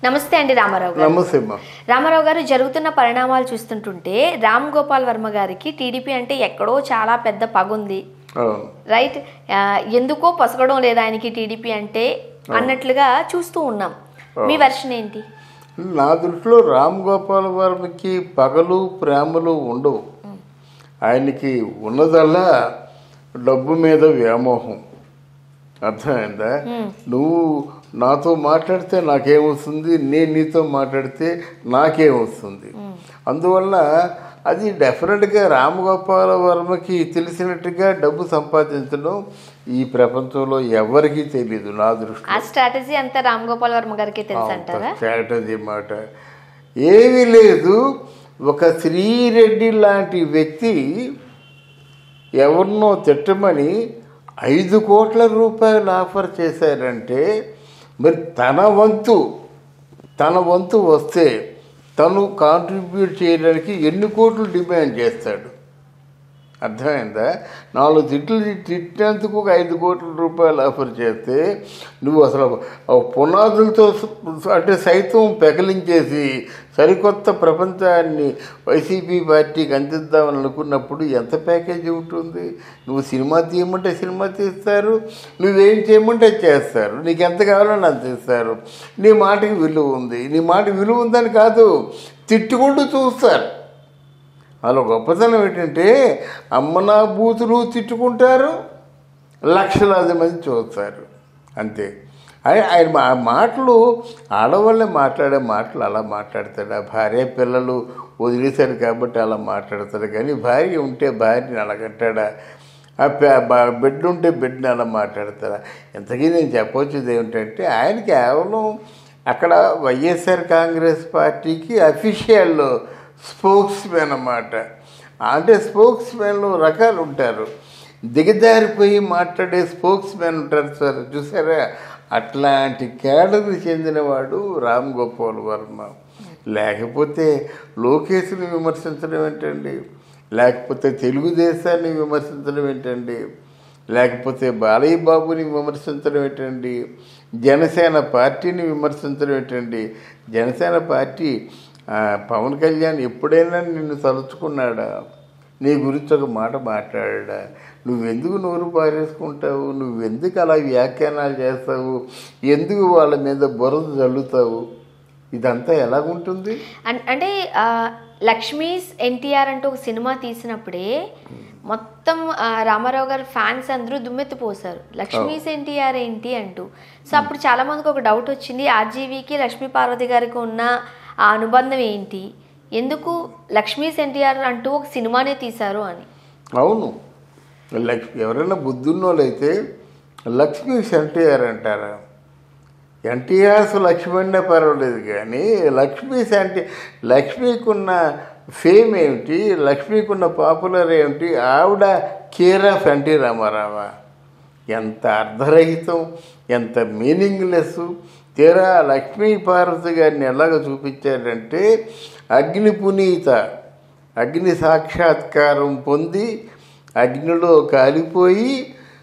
నమస్తే అండి రామారావు గారు నమస్తే అమ్మా రామారావు గారు జరుగుతున్న పరిణామాలు చూస్తుంటుంటే రామ్ గోపాల్ వర్మ గారికి టీడీపీ అంటే ఎక్కడో చాలా పెద్ద పగుంది అవును రైట్ ఆ, ఎందుకో పొసగడం లేదు ఆయనకి టీడీపీ అంటే అన్నట్లుగా చూస్తూ ఉన్నాం మీ వెర్షన్ ఏంటి నా దృష్టిలో రామ్ గోపాల్ వర్మకి పగలు ప్రేమలు ఉండవు ఆయనకి ఉన్నదల్లా డబ్బు మీద వ్యామోహం అర్థమైందా నువ్వు నాతో మాట్లాడితే నాకేమొస్తుంది నేను నీతో మాట్లాడితే నాకేమొస్తుంది అందువల్ల అది డెఫినెట్గా రామ్ గోపాల వర్మకి తెలిసినట్టుగా డబ్బు సంపాదించడం ఈ ప్రపంచంలో ఎవరికీ తెలియదు నా దృష్టిలో ఆ స్ట్రాటజీ అంతా రామ్ గోపాల్ వర్మ గారికి తెలుసు అంటారా స్ట్రాటజీ మాట ఏమీ లేదు ఒక శ్రీరెడ్డి లాంటి వ్యక్తి ఎవరినో తిట్టమని ఐదు కోట్ల రూపాయలు ఆఫర్ చేశారంటే మరి తన వంతు తన వంతు వస్తే తను కాంట్రిబ్యూట్ చేయడానికి ఎన్ని కోట్లు డిమాండ్ చేస్తాడు అర్థమైందా నాలుగు తిట్లు తిట్టినందుకు ఒక ఐదు కోట్ల రూపాయలు ఆఫర్ చేస్తే నువ్వు అసలు ఆ పునాదులతో స- అంటే సైతం పెకలించేసి సరికొత్త ప్రపంచాన్ని వైసీపీ పార్టీకి అందిద్దామని అనుకున్నప్పుడు ఎంత ప్యాకేజీ ఉంటుంది నువ్వు సినిమా తీయమంటే సినిమా తీస్తారు నువ్వేం చేయమంటే అది చేస్తారు నీకు ఎంత కావాలని అంత ఇస్తారు నీ మాటకి విలువ ఉంది నీ మాటకి విలువ ఉందని కాదు తిట్టుకుంటూ చూస్తారు అలా గొప్పతనం ఏంటంటే అమ్మనా బూతులు తిట్టుకుంటారు లక్షలాది మంది చూస్తారు అంతే ఆయన ఆయన మా మాటలు ఆడవాళ్ళే మాట్లాడే మాటలు అలా మాట్లాడతాడు ఆ భార్య పిల్లలు వదిలేశారు కాబట్టి అలా మాట్లాడతాడు కానీ భార్య ఉంటే భార్యని అలగట్టాడా ఆ పే- బ- బిడ్డ ఉంటే బిడ్డని అలా మాట్లాడతాడా ఇంతకీ నేను చెప్పొచ్చేది ఏమిటంటే ఆయన కేవలం అక్కడ వైఎస్ఆర్ కాంగ్రెస్ పార్టీకి అఫీషియల్ స్పోక్స్ మ్యాన్ అన్నమాట అంటే స్పోక్స్ మ్యాన్లో రకాలు ఉంటారు దిగజారిపోయి మాట్లాడే స్పోక్స్ మ్యాన్ ఉంటారు సార్ చూసారా అట్లాంటి కేడర్కి చెందినవాడు రామ్ గోపాల్ వర్మ లేకపోతే లోకేష్ని విమర్శించడం ఏంటండి లేకపోతే తెలుగుదేశాన్ని విమర్శించడం ఏంటండి లేకపోతే బాలయ్య బాబుని విమర్శించడం ఏంటండి జనసేన పార్టీని విమర్శించడం ఏంటండి జనసేన పార్టీ ఆ, పవన్ కళ్యాణ్ ఎప్పుడైనా నిన్ను తలుచుకున్నాడా నీ గురించి ఒక మాట మాట్లాడా నువ్వెందుకు నోరు పారేసుకుంటావు నువ్వెందుకు అలా వ్యాఖ్యానాలు చేస్తావు ఎందుకు వాళ్ళ మీద బురద చల్లుతావు ఇదంతా ఎలాగుంటుంది అన్- అంటే ఆ, లక్ష్మీస్ ఎన్టీఆర్ అంటూ ఒక సినిమా తీసినప్పుడే మొత్తం ఆ, రామారావు గారి ఫ్యాన్స్ అందరూ దుమ్మెత్తిపోసారు లక్ష్మీస్ ఎన్టీఆర్ ఏంటి అంటూ సో అప్పుడు చాలా మందికి ఒక డౌట్ వచ్చింది ఆర్జీవీకి లక్ష్మీ పార్వతి గారికి ఉన్న ఆ అనుబంధం ఏంటి ఎందుకు లక్ష్మీస్ ఎన్టీఆర్ అంటూ ఒక సినిమానే తీశారు అని అవును లక్ష్మి ఎవరైనా బుద్ధున్నోళ్ళు అయితే లక్ష్మీ ఎన్టీఆర్ అంటారా ఎన్టీఆర్స్ లక్ష్మి అనే పర్వాలేదు కానీ లక్ష్మీ అంటే లక్ష్మీకున్న ఫేమ్ ఏమిటి లక్ష్మీకున్న పాపులర్ ఏమిటి ఆవిడ కేర్ ఆఫ్ ఎన్టీ రామారావా ఎంత అర్ధరహితం ఎంత మీనింగ్లెస్ తీరా లక్ష్మీ పార్వతి గారిని ఎలాగ చూపించారంటే అగ్ని పునీత అగ్ని సాక్షాత్కారం పొంది అగ్నిలో కాలిపోయి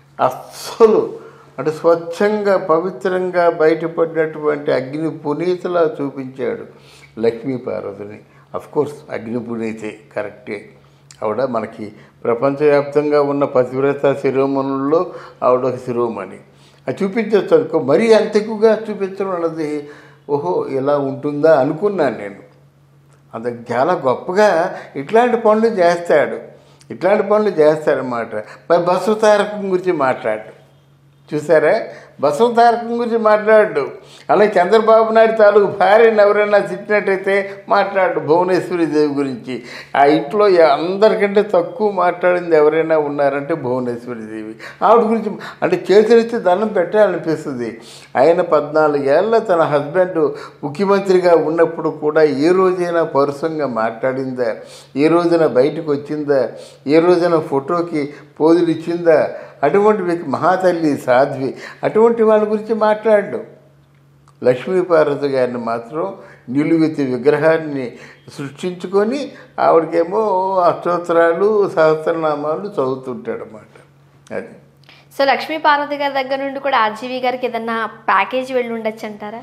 అస్సలు అంటే స్వచ్ఛంగా పవిత్రంగా బయటపడినటువంటి అగ్ని పునీతలా చూపించాడు లక్ష్మీ పార్వతిని కోర్స్ అగ్ని పునీతే కరెక్టే ఆవిడ మనకి ప్రపంచవ్యాప్తంగా ఉన్న పతివ్రత శిరోమణుల్లో ఆవిడ ఒక శిరోమణి అది చూపించవచ్చు అనుకో మరీ అంత ఎక్కువగా చూపించడం అన్నది ఓహో ఇలా ఉంటుందా అనుకున్నాను నేను అంత చాలా గొప్పగా ఇట్లాంటి పనులు చేస్తాడు ఇట్లాంటి పనులు చేస్తాడనమాట మరి బస్సు తారకం గురించి మాట్లాడు చూసారా బసవ తారకం గురించి మాట్లాడు అలాగే చంద్రబాబు నాయుడు తాలూకు భార్యను ఎవరైనా తిట్టినట్టయితే మాట్లాడు భువనేశ్వరి దేవి గురించి ఆ ఇంట్లో ఎ- అందరికంటే తక్కువ మాట్లాడింది ఎవరైనా ఉన్నారంటే భువనేశ్వరి దేవి ఆవిడ గురించి అంటే చేతులెత్తి దండం పెట్టాలనిపిస్తుంది ఆయన పద్నాలుగేళ్ల తన హస్బెండ్ ముఖ్యమంత్రిగా ఉన్నప్పుడు కూడా ఏ రోజైనా పరుసంగా మాట్లాడిందా ఏ రోజున బయటకు వచ్చిందా ఏ రోజున ఫోటోకి పోజులు ఇచ్చిందా అటువంటి వ్యక్తి మహాతల్లి సాధ్వి అటువంటి వాళ్ళ గురించి మాట్లాడు లక్ష్మీపార్వతి గారిని మాత్రం నిలువెత్తి విగ్రహాన్ని సృష్టించుకొని ఆవిడకేమో అష్టోత్తరాలు సహస్రనామాలు చదువుతుంటాడు అన్నమాట అది సో లక్ష్మీ పార్వతి గారి దగ్గర నుండి కూడా ఆర్జీవీ గారికి ఏదన్నా ప్యాకేజ్ వెళ్ళి ఉండొచ్చు అంటారా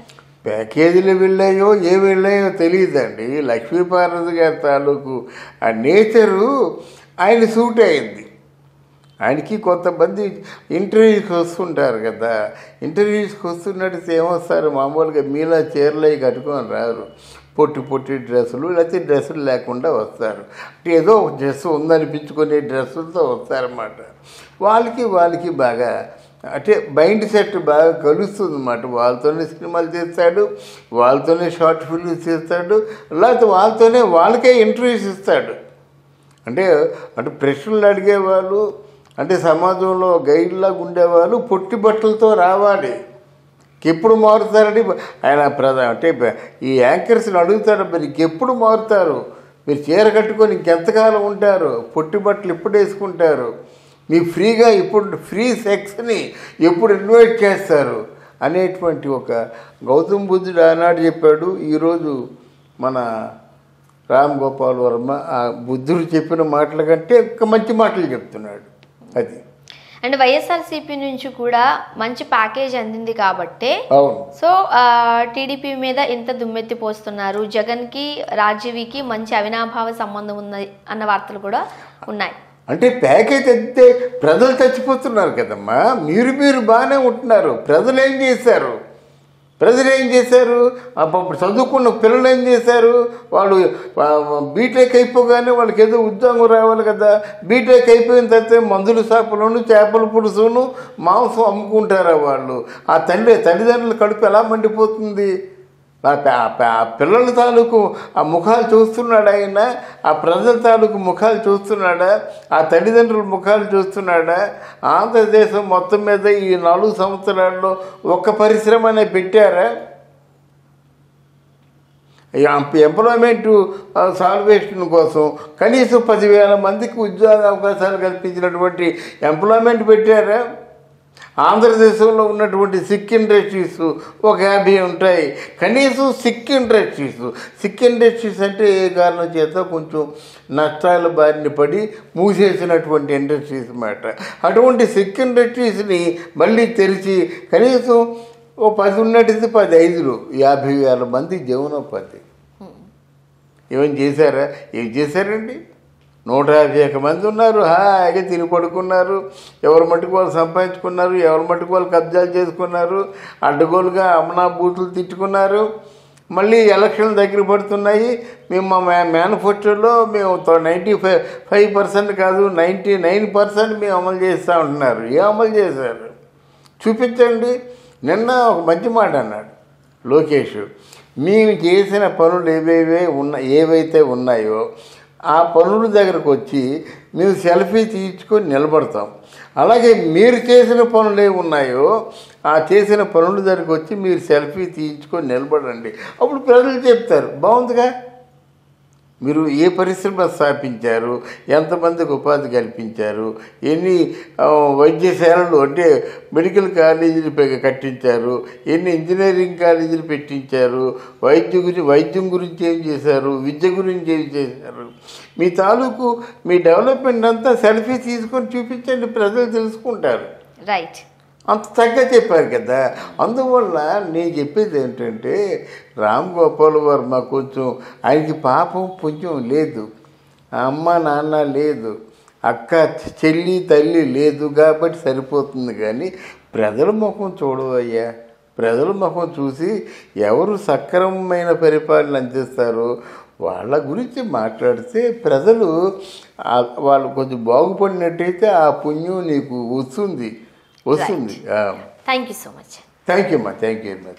ప్యాకేజీలు వెళ్ళాయో ఏ వెళ్ళాయో తెలియదండి లక్ష్మీపార్వతి గారి తాలూకు ఆ నేచరు ఆయన సూట్ అయింది ఆయనకి కొంతమంది ఇంటర్వ్యూస్కి వస్తుంటారు కదా ఇంటర్వ్యూస్కి వస్తున్నట్టు ఏమొస్తారు మామూలుగా మీలా చీరలు అవి కట్టుకొని రారు పొట్టి పొట్టి డ్రెస్సులు లేకపోతే డ్రెస్సులు లేకుండా వస్తారు అంటే ఏదో ఒక డ్రెస్ ఉందనిపించుకునే డ్రెస్సులతో వస్తారన్నమాట వాళ్ళకి వాళ్ళకి బాగా అంటే మైండ్ సెట్ బాగా కలుస్తుంది అన్నమాట వాళ్ళతోనే సినిమాలు చేస్తాడు వాళ్ళతోనే షార్ట్ ఫిల్మ్స్ చేస్తాడు లేకపోతే వాళ్ళతోనే వాళ్ళకే ఇంటర్వ్యూస్ ఇస్తాడు అంటే అంటే ప్రశ్నలు అడిగేవాళ్ళు అంటే సమాజంలో గైడ్లాగా ఉండేవాళ్ళు పొట్టి బట్టలతో రావాలి ఎప్పుడు మారుతారని ఆయన ప్రధా అంటే ఈ యాంకర్స్ని అడుగుతారు మీరు ఎప్పుడు మారుతారు మీరు చీర కట్టుకొని ఇంకెంతకాలం ఉంటారు పొట్టి బట్టలు ఎప్పుడు వేసుకుంటారు మీ ఫ్రీగా ఇప్పుడు ఫ్రీ సెక్స్ని ఎప్పుడు ఇన్వైట్ చేస్తారు అనేటువంటి ఒక గౌతమ్ బుద్ధుడు ఆనాడు చెప్పాడు ఈరోజు మన రామ్ గోపాల్ వర్మ ఆ బుద్ధుడు చెప్పిన మాటల కంటే ఇంకా మంచి మాటలు చెప్తున్నాడు అది అండ్ వైఎస్ఆర్సీపీ నుంచి కూడా మంచి ప్యాకేజ్ అందింది కాబట్టే అవును సో టీడీపీ మీద ఇంత దుమ్మెత్తి పోస్తున్నారు జగన్కి రాజీవికి మంచి అవినాభావ సంబంధం ఉన్నది అన్న వార్తలు కూడా ఉన్నాయి అంటే ప్యాకేజ్ అయితే ప్రజలు చచ్చిపోతున్నారు కదమ్మా మీరు మీరు బాగానే ఉంటున్నారు ప్రజలు ఏం చేశారు ప్రజలు ఏం చేశారు అప్పుడు చదువుకున్న పిల్లలు ఏం చేశారు వాళ్ళు బీటెక్ అయిపోగానే వాళ్ళకి ఏదో ఉద్యోగం రావాలి కదా బీటెక్ అయిపోయిన తర్వాత మందుల షాపులను చేపల పులుసును మాంసం అమ్ముకుంటారా వాళ్ళు ఆ తల్లి తల్లిదండ్రుల కడుపు ఎలా మండిపోతుంది ఆ ప- ఆ ప- ఆ పిల్లల తాలూకు ఆ ముఖాలు చూస్తున్నాడా ఆయన ఆ ప్రజల తాలూకు ముఖాలు చూస్తున్నాడా ఆ తల్లిదండ్రుల ముఖాలు చూస్తున్నాడా ఆంధ్రదేశం మొత్తం మీద ఈ నాలుగు సంవత్సరాల్లో ఒక్క పరిశ్రమ అనే పెట్టారా ఎంప్లాయ్మెంట్ సాల్వేషన్ కోసం కనీసం పదివేల మందికి ఉద్యోగ అవకాశాలు కల్పించినటువంటి ఎంప్లాయ్మెంట్ పెట్టారా ఆంధ్రదేశంలో ఉన్నటువంటి సిక్ ఇండస్ట్రీస్ ఒక యాభై ఉంటాయి కనీసం సిక్ ఇండస్ట్రీస్ సిక్ ఇండస్ట్రీస్ అంటే ఏ కారణం చేత కొంచెం నష్టాల బారిన పడి మూసేసినటువంటి ఇండస్ట్రీస్ అన్నమాట అటువంటి సిక్ ఇండస్ట్రీస్ని మళ్ళీ తెరిచి కనీసం ఓ పది ఉన్నట్టు పది ఐదులు యాభై వేల మంది జీవనోపాధి ఏమేం చేశారా ఏం చేశారండి నూట యాభై ఒక్క మంది ఉన్నారు హాయిగా తిని పడుకున్నారు ఎవరి మట్టుకు వాళ్ళు సంపాదించుకున్నారు ఎవరి మట్టుకు వాళ్ళు కబ్జాలు చేసుకున్నారు అడ్డగోలుగా అమనా బూతులు తిట్టుకున్నారు మళ్ళీ ఎలక్షన్లు దగ్గర పడుతున్నాయి మేము మా మే మేనిఫెస్టోలో మేము నైంటీ ఫైవ్ ఫైవ్ పర్సెంట్ కాదు నైంటీ నైన్ పర్సెంట్ మేము అమలు చేస్తూ ఉంటున్నారు ఏ అమలు చేశారు చూపించండి నిన్న ఒక మంచి మాట అన్నాడు లోకేష్ మేము చేసిన పనులు ఏవేవే ఉన్న ఏవైతే ఉన్నాయో ఆ పనుల దగ్గరకు వచ్చి మేము సెల్ఫీ తీయించుకొని నిలబడతాం అలాగే మీరు చేసిన పనులు ఏ ఉన్నాయో ఆ చేసిన పనుల దగ్గరకు వచ్చి మీరు సెల్ఫీ తీయించుకొని నిలబడండి అప్పుడు ప్రజలు చెప్తారు బాగుందిగా మీరు ఏ పరిశ్రమ స్థాపించారు ఎంతమందికి ఉపాధి కల్పించారు ఎన్ని ఆ, వైద్యశాలలు అంటే మెడికల్ కాలేజీలు పె- కట్టించారు ఎన్ని ఇంజనీరింగ్ కాలేజీలు పెట్టించారు వైద్య గురించి వైద్యం గురించి ఏం చేశారు విద్య గురించి ఏం చేశారు మీ తాలూకు మీ డెవలప్మెంట్ అంతా సెల్ఫీ తీసుకొని చూపించండి ప్రజలు తెలుసుకుంటారు రైట్ అంత తగ్గ చెప్పారు కదా అందువల్ల నేను చెప్పేది ఏంటంటే రామ్ గోపాల్ వర్మ కొంచెం ఆయనకి పాపం పుణ్యం లేదు అమ్మ నాన్న లేదు అక్క చెల్లి తల్లి లేదు కాబట్టి సరిపోతుంది కానీ ప్రజల ముఖం చూడవయ్యా ప్రజల ముఖం చూసి ఎవరు సక్రమమైన పరిపాలన అందిస్తారో వాళ్ళ గురించి మాట్లాడితే ప్రజలు ఆ- వాళ్ళు కొంచెం బాగుపడినట్టయితే ఆ పుణ్యం నీకు వస్తుంది వస్తుంది thank you so much thank you అమ్మా థ్యాంక్ యూ